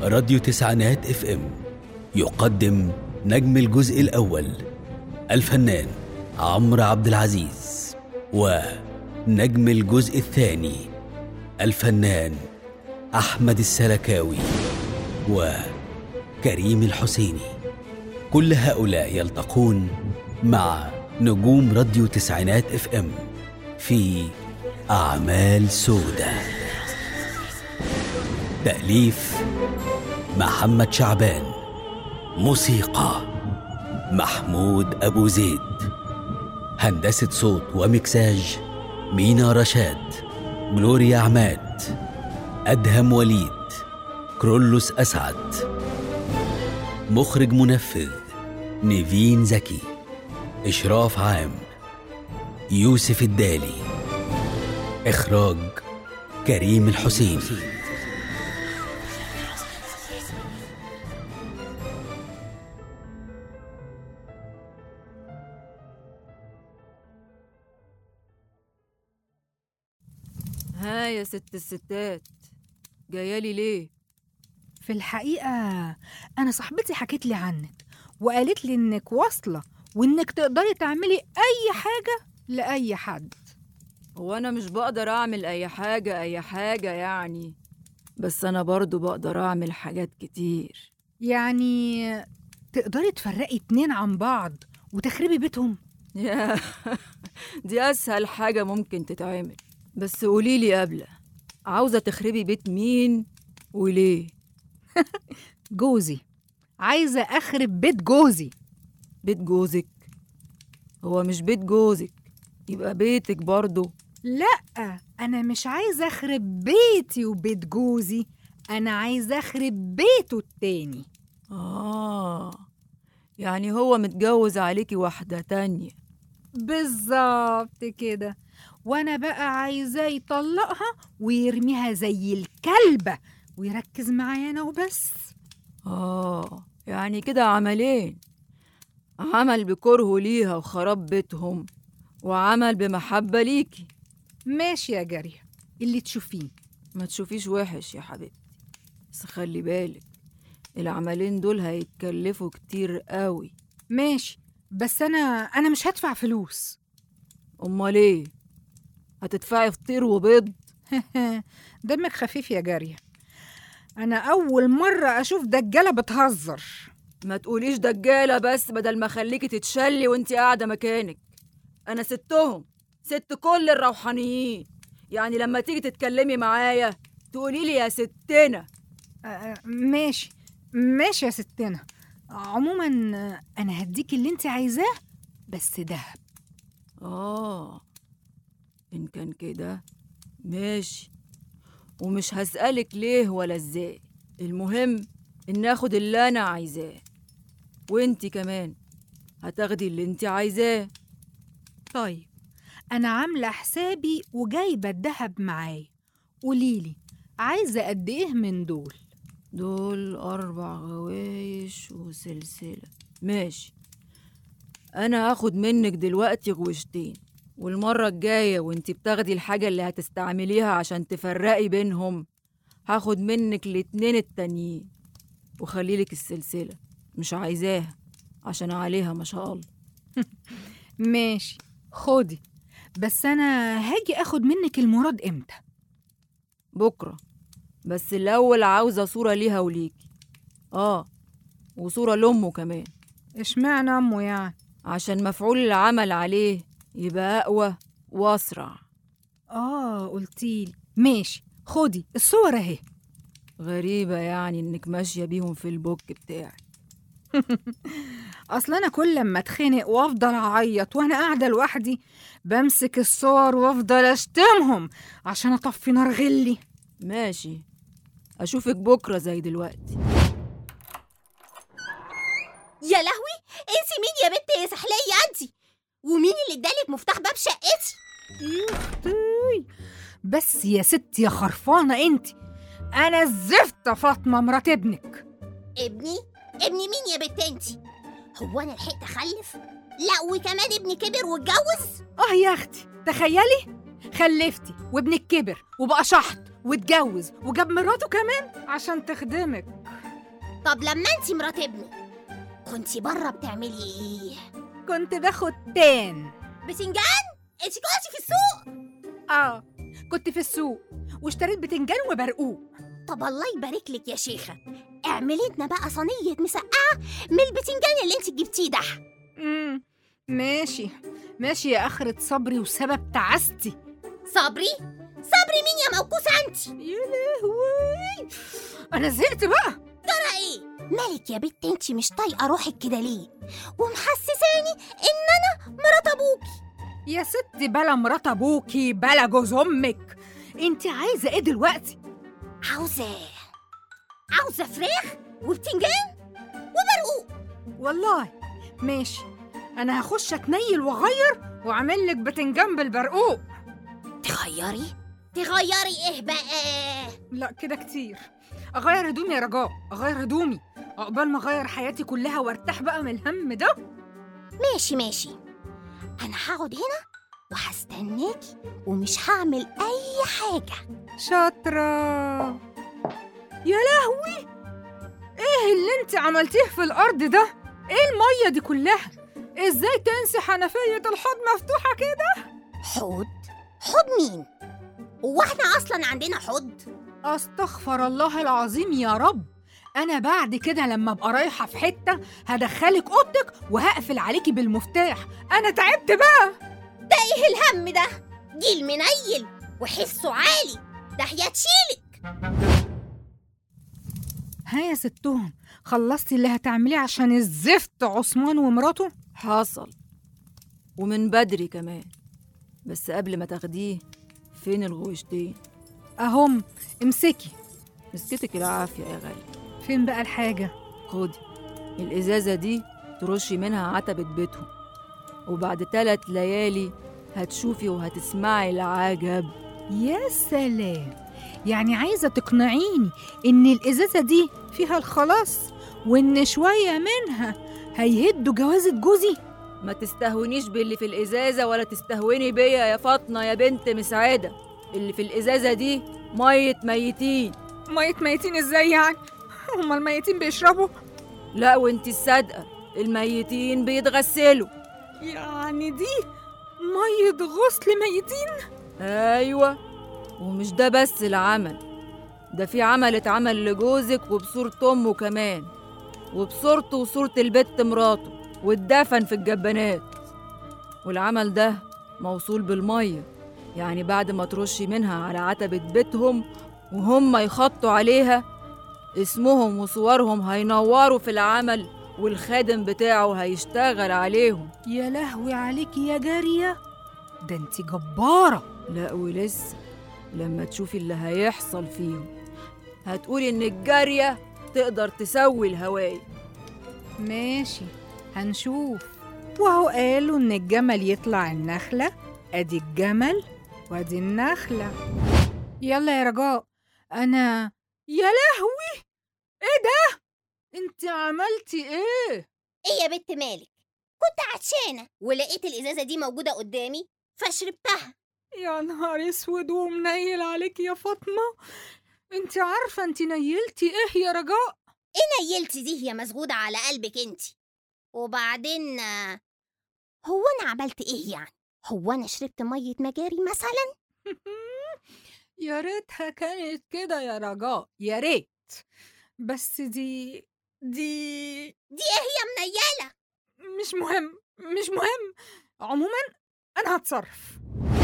راديو تسعينات اف ام يقدم نجم الجزء الأول الفنان عمرو عبد العزيز ونجم الجزء الثاني الفنان أحمد السلكاوي وكريم الحسيني كل هؤلاء يلتقون مع نجوم راديو تسعينات اف ام في أعمال سودة تأليف محمد شعبان موسيقى محمود أبو زيد هندسة صوت ومكساج مينا رشاد جلوريا عماد أدهم وليد كرولوس أسعد مخرج منفذ نيفين زكي إشراف عام يوسف الدالي إخراج كريم الحسين ها يا ست الستات جايالي ليه في الحقيقة أنا صاحبتي حكت لي عنك وقالت لي إنك واصلة وإنك تقدري تعملي أي حاجة لأي حد هو انا مش بقدر اعمل اي حاجه اي حاجه يعني بس انا برضو بقدر اعمل حاجات كتير يعني تقدري تفرقي اتنين عن بعض وتخربي بيتهم يا دي اسهل حاجه ممكن تتعمل بس قوليلي قبل عاوزه تخربي بيت مين وليه جوزي عايزة أخرب بيت جوزي بيت جوزك هو مش بيت جوزك يبقى بيتك برضو لأ أنا مش عايزة أخرب بيتي وبيت جوزي أنا عايزة أخرب بيته التاني آه يعني هو متجوز عليكي واحدة تانية بالظبط كده وانا بقى عايزاه يطلقها ويرميها زي الكلبة ويركز معايا انا وبس آه يعني كده عملين عمل بكره ليها وخراب بيتهم وعمل بمحبة ليكي ماشي يا جارية اللي تشوفيه ما تشوفيش وحش يا حبيبتي بس خلي بالك العملين دول هيتكلفوا كتير قوي ماشي بس انا انا مش هدفع فلوس امال ايه هتدفعي فطير وبيض دمك خفيف يا جارية انا اول مرة اشوف دجالة بتهزر ما تقوليش دجالة بس بدل ما اخليكي تتشلي وانت قاعدة مكانك انا ستهم ست كل الروحانيين يعني لما تيجي تتكلمي معايا تقولي لي يا ستنا آه، ماشي ماشي يا ستنا عموما آه، انا هديك اللي انت عايزاه بس دهب اه ان كان كده ماشي ومش هسألك ليه ولا ازاي المهم ان اخد اللي انا عايزاه وانتي كمان هتاخدي اللي انتي عايزاه طيب أنا عاملة حسابي وجايبة الدهب معايا قوليلي عايزة قد إيه من دول دول أربع غوايش وسلسلة ماشي أنا هاخد منك دلوقتي غوشتين والمرة الجاية وانتي بتاخدي الحاجة اللي هتستعمليها عشان تفرقي بينهم هاخد منك الاتنين التانيين وخليلك السلسلة مش عايزاها عشان عليها ما شاء الله ماشي خدي بس أنا هاجي أخد منك المراد إمتى بكرة بس الأول عاوزة صورة ليها وليكي آه وصورة لأمه كمان إشمعنى أمه يعني عشان مفعول العمل عليه يبقى أقوى وأسرع آه قلتيلي ماشي خدي الصور أهي غريبة يعني إنك ماشية بيهم في البوك بتاعي أصل أنا كل لما أتخنق وأفضل أعيط وأنا قاعدة لوحدي بمسك الصور وأفضل أشتمهم عشان أطفي نار غلي ماشي أشوفك بكرة زي دلوقتي يا لهوي انت مين يا بنت يا سحلية انت ومين اللي ادالك مفتاح باب شقتي يختي بس يا ست يا خرفانة انت أنا الزفتة فاطمة مرات ابنك ابني ابني مين يا بنت انت هو انا لحقت اخلف لا وكمان ابني كبر واتجوز اه يا اختي تخيلي خلفتي وابنك كبر وبقى شحط واتجوز وجاب مراته كمان عشان تخدمك طب لما انت مرات ابني كنتي بره بتعملي ايه كنت باخد تان بتنجان انت كنتي في السوق اه كنت في السوق واشتريت بتنجان وبرقوق طب الله يبارك لك يا شيخه اعملي لنا بقى صينيه مسقعه من البتنجان اللي انت جبتيه ده امم ماشي ماشي يا اخرة صبري وسبب تعاستي صبري صبري مين يا موكوسه انت يا لهوي انا زهقت بقى ترى ايه مالك يا بت انت مش طايقه روحك كده ليه ومحسساني ان انا مرات ابوكي يا ستي بلا مرات ابوكي بلا جوز امك انت عايزه ايه دلوقتي عاوزه عاوزه فراخ وبتنجان وبرقوق والله ماشي انا هخش اتنيل واغير واعمل لك بتنجان بالبرقوق تغيري تغيري ايه بقى لا كده كتير اغير هدومي يا رجاء اغير هدومي عقبال ما اغير حياتي كلها وارتاح بقى من الهم ده ماشي ماشي انا هقعد هنا وهستناكي ومش هعمل اي حاجه شاطرة يا لهوي ايه اللي انت عملتيه في الارض ده ايه المية دي كلها ازاي تنسي حنفية الحوض مفتوحة كده حوض حوض مين هو احنا اصلا عندنا حوض استغفر الله العظيم يا رب انا بعد كده لما ابقى رايحة في حتة هدخلك اوضتك وهقفل عليكي بالمفتاح انا تعبت بقى ايه الهم ده جيل منيل وحسه عالي ده هيتشيلك ها يا ستهم خلصتي اللي هتعمليه عشان الزفت عثمان ومراته حصل ومن بدري كمان بس قبل ما تاخديه فين الغوشتين اهم امسكي مسكتك العافية يا غالي فين بقى الحاجة خدي الإزازة دي ترشي منها عتبة بيتهم وبعد تلات ليالي هتشوفي وهتسمعي العجب يا سلام يعني عايزة تقنعيني إن الإزازة دي فيها الخلاص وإن شوية منها هيهدوا جوازة جوزي ما تستهونيش باللي في الإزازة ولا تستهوني بيا يا فاطمة يا بنت مسعدة اللي في الإزازة دي مية ميتين مية ميتين إزاي يعني؟ هما الميتين بيشربوا لا وانتي الصادقة الميتين بيتغسلوا يعني دي مية غسل ميتين أيوة ومش ده بس العمل ده في عمل اتعمل لجوزك وبصورة أمه كمان وبصورته وصورة البت مراته واتدفن في الجبانات والعمل ده موصول بالمية يعني بعد ما ترشي منها على عتبة بيتهم وهم يخطوا عليها اسمهم وصورهم هينوروا في العمل والخادم بتاعه هيشتغل عليهم يا لهوي عليكي يا جارية ده انت جبارة لا ولسه لما تشوفي اللي هيحصل فيهم هتقولي ان الجارية تقدر تسوي الهواي ماشي هنشوف وهو قالوا ان الجمل يطلع النخلة ادي الجمل وادي النخلة يلا يا رجاء انا يا لهوي ايه ده انت عملتي ايه ايه يا بت مالك كنت عطشانه ولقيت الازازه دي موجوده قدامي فشربتها يا نهار اسود ومنيل عليك يا فاطمة انت عارفة انت نيلتي ايه يا رجاء ايه نيلتي دي هي مسجوده على قلبك انت وبعدين آه، هو انا عملت ايه يعني هو انا شربت ميه مجاري مثلا يا ريتها كانت كده يا رجاء يا ريت بس دي دي دي ايه هي منيله مش مهم مش مهم عموما انا هتصرف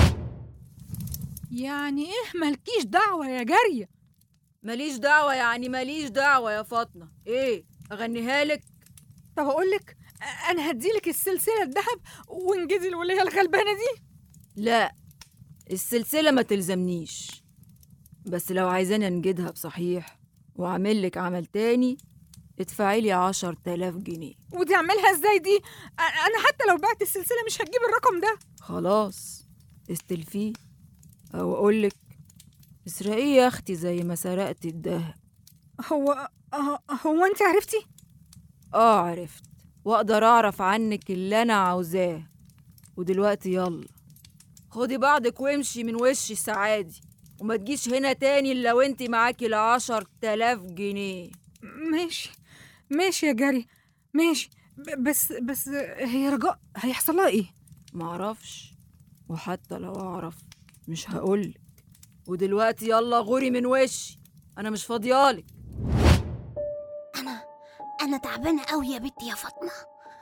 يعني ايه مالكيش دعوة يا جارية ماليش دعوة يعني ماليش دعوة يا فاطمة ايه اغنيها لك طب اقولك انا هديلك السلسلة الذهب وانجزي الولية الغلبانة دي لا السلسلة ما تلزمنيش بس لو عايزاني انجدها بصحيح واعمل لك عمل تاني ادفعي لي عشر تلاف جنيه ودي اعملها ازاي دي أ- انا حتى لو بعت السلسلة مش هتجيب الرقم ده خلاص استلفيه او اقولك اسرقيه يا اختي زي ما سرقت الدهب هو آه، هو انت عرفتي اه عرفت واقدر اعرف عنك اللي انا عاوزاه ودلوقتي يلا خدي بعضك وامشي من وشي السعادي وما تجيش هنا تاني الا وانتي معاكي العشر تلاف جنيه ماشي ماشي يا جري ماشي ب- بس بس هي رجاء هيحصل لها ايه معرفش وحتى لو اعرف مش هقولك ودلوقتي يلا غوري من وشي انا مش فاضيالك انا انا تعبانه قوي يا بنتي يا فاطمه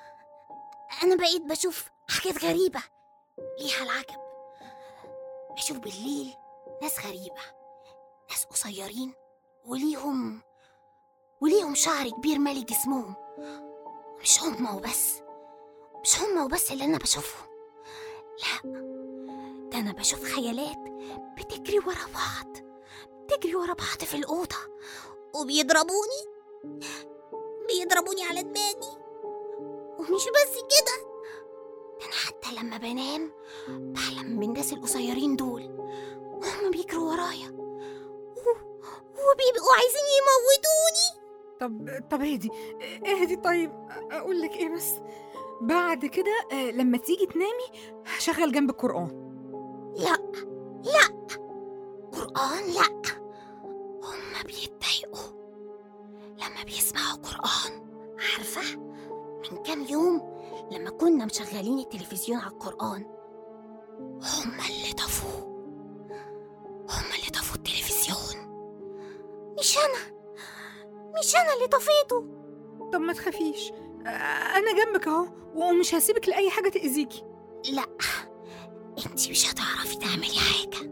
انا بقيت بشوف حاجات غريبه ليها العجب بشوف بالليل ناس غريبه ناس قصيرين وليهم وليهم شعر كبير مالي جسمهم مش هما وبس مش هما وبس اللي انا بشوفهم لا ده انا بشوف خيالات بتجري ورا بعض بتجري ورا بعض في الاوضه وبيضربوني بيضربوني على دماغي ومش بس كده ده انا حتى لما بنام بحلم بالناس القصيرين دول وهم بيجروا ورايا و- وبيبقوا عايزين يموتوني طب طب اهدي اهدي طيب اقول لك ايه بس بعد كده آه، لما تيجي تنامي هشغل جنب القرآن لا لا قرآن لا هم بيتضايقوا لما بيسمعوا قرآن عارفة من كام يوم لما كنا مشغلين التلفزيون على القرآن هم اللي طفوه هم اللي طفوا التلفزيون مش أنا مش أنا اللي طفيته طب ما تخافيش آه، انا جنبك اهو ومش هسيبك لاي حاجه تاذيكي لا انتي مش هتعرفي تعملي حاجة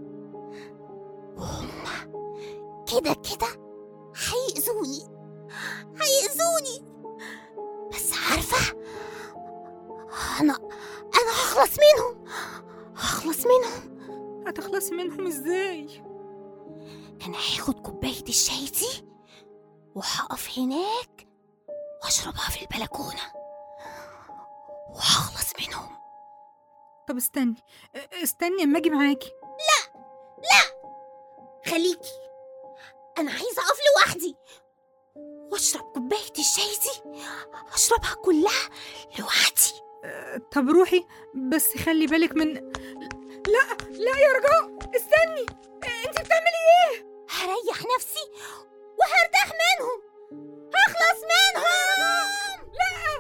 وهما كده كده هيأذوني هيأذوني بس عارفة أنا أنا هخلص منهم هخلص منهم هتخلصي منهم ازاي أنا هاخد كوباية الشاي دي وهقف هناك وأشربها في البلكونة وهخلص منهم طب استني آه، استني اما اجي معاكي خليكي انا عايزه اقف لوحدي واشرب كوبايه الشاي دي اشربها كلها لوحدي آه، طب روحي بس خلي بالك من لا لا يا رجاء استني آه، انت بتعملي ايه هريح نفسي وهرتاح منهم هخلص منهم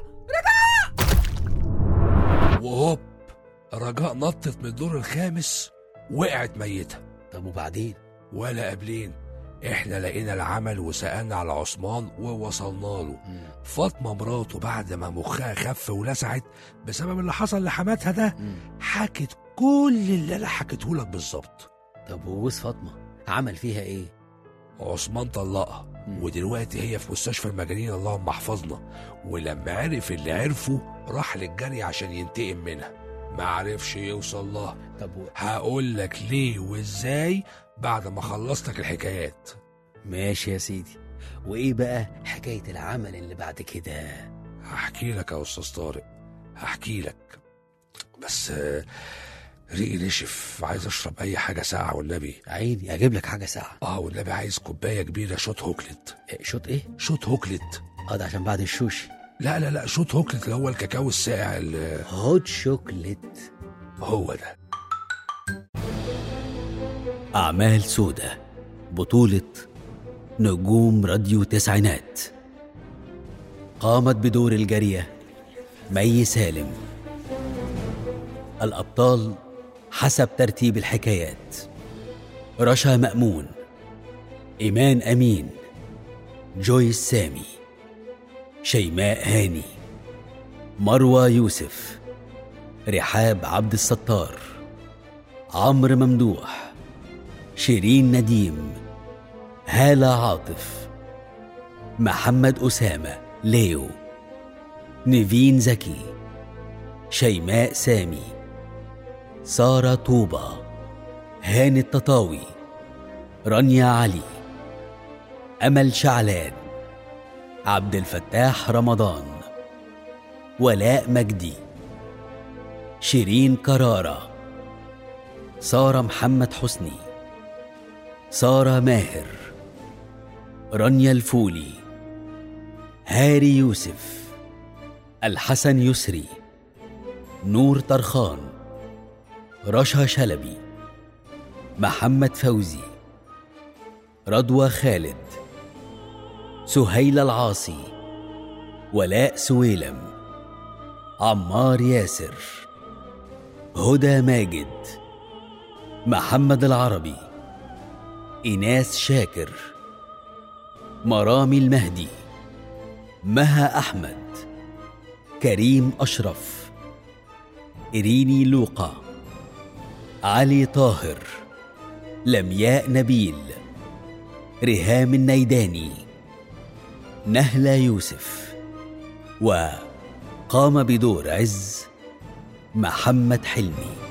وهوب رجاء نطت من الدور الخامس وقعت ميتة طب وبعدين ولا قبلين احنا لقينا العمل وسألنا على عثمان ووصلنا له مم. فاطمة مراته بعد ما مخها خف ولسعت بسبب اللي حصل لحماتها ده مم. حكت كل اللي انا حكيته لك بالظبط طب وجوز فاطمه عمل فيها ايه عثمان طلقها مم. ودلوقتي هي في مستشفى المجانين اللهم احفظنا ولما عرف اللي عرفه راح للجري عشان ينتقم منها ما عرفش يوصل لها طب و... هقول لك ليه وازاي بعد ما خلصت لك الحكايات ماشي يا سيدي وايه بقى حكايه العمل اللي بعد كده هحكي لك يا استاذ طارق هحكي لك بس آه، ريقي نشف عايز اشرب اي حاجه ساقعه والنبي عيني اجيب لك حاجه ساعه اه والنبي عايز كوبايه كبيره شوت هوكلت إيه، شوط ايه شوت هوكلت اه ده عشان بعد الشوشي لا لا لا شوت هوكلت اللي هو الكاكاو الساقع اللي هوت شوكليت هو ده أعمال سودة بطولة نجوم راديو تسعينات قامت بدور الجارية مي سالم الأبطال حسب ترتيب الحكايات رشا مأمون إيمان أمين جويس سامي شيماء هاني مروى يوسف رحاب عبد الستار عمرو ممدوح شيرين نديم هالة عاطف محمد أسامة ليو نيفين زكي شيماء سامي سارة طوبة هاني التطاوي رانيا علي أمل شعلان عبد الفتاح رمضان ولاء مجدي شيرين كرارة سارة محمد حسني سارة ماهر رانيا الفولي هاري يوسف الحسن يسري نور طرخان رشا شلبي محمد فوزي رضوى خالد سهيل العاصي ولاء سويلم عمار ياسر هدى ماجد محمد العربي إيناس شاكر مرامي المهدي مها أحمد كريم أشرف إريني لوقا علي طاهر لمياء نبيل ريهام النيداني نهلة يوسف وقام بدور عز محمد حلمي